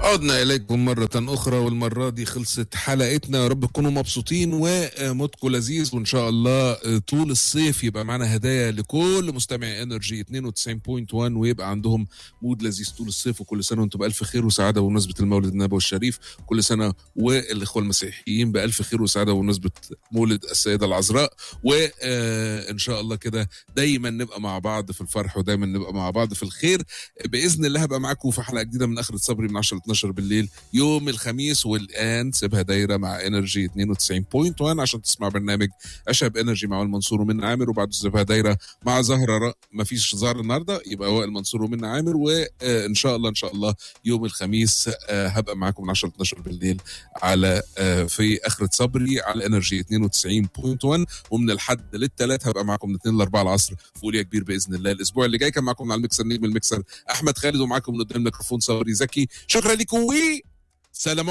عدنا إليكم مرة أخرى والمرة دي خلصت حلقتنا يا رب تكونوا مبسوطين ومودكم لذيذ وإن شاء الله طول الصيف يبقى معنا هدايا لكل مستمعي انرجي 92.1 ويبقى عندهم مود لذيذ طول الصيف وكل سنة وأنتم بألف خير وسعادة بمناسبة المولد النبوي الشريف كل سنة والإخوة المسيحيين بألف خير وسعادة بمناسبة مولد السيدة العذراء وإن شاء الله كده دايما نبقى مع بعض في الفرح ودايما نبقى مع بعض في الخير بإذن الله هبقى معاكم في حلقة جديدة من آخرة صبري من 10 ل 12 بالليل يوم الخميس والآن سيبها دايرة مع انرجي 92.1 عشان تسمع برنامج أشهب انرجي مع وائل منصور ومن عامر وبعد سيبها دايرة مع زهرة ما فيش زهر النهارده يبقى وائل منصور ومن عامر وإن شاء الله إن شاء الله يوم الخميس آه، هبقى معاكم من 10 ل 12 بالليل على آه، في آخرة صبري على انرجي 92.1 ومن الحد للثلاث هبقى معاكم من 2 ل 4 العصر في فوليا كبير باذن الله الاسبوع اللي جاي كان معاكم على المكسر نجم المكسر احمد خالد ومعاكم من قدام الميكروفون صبري زكي شكرا لكم و سلام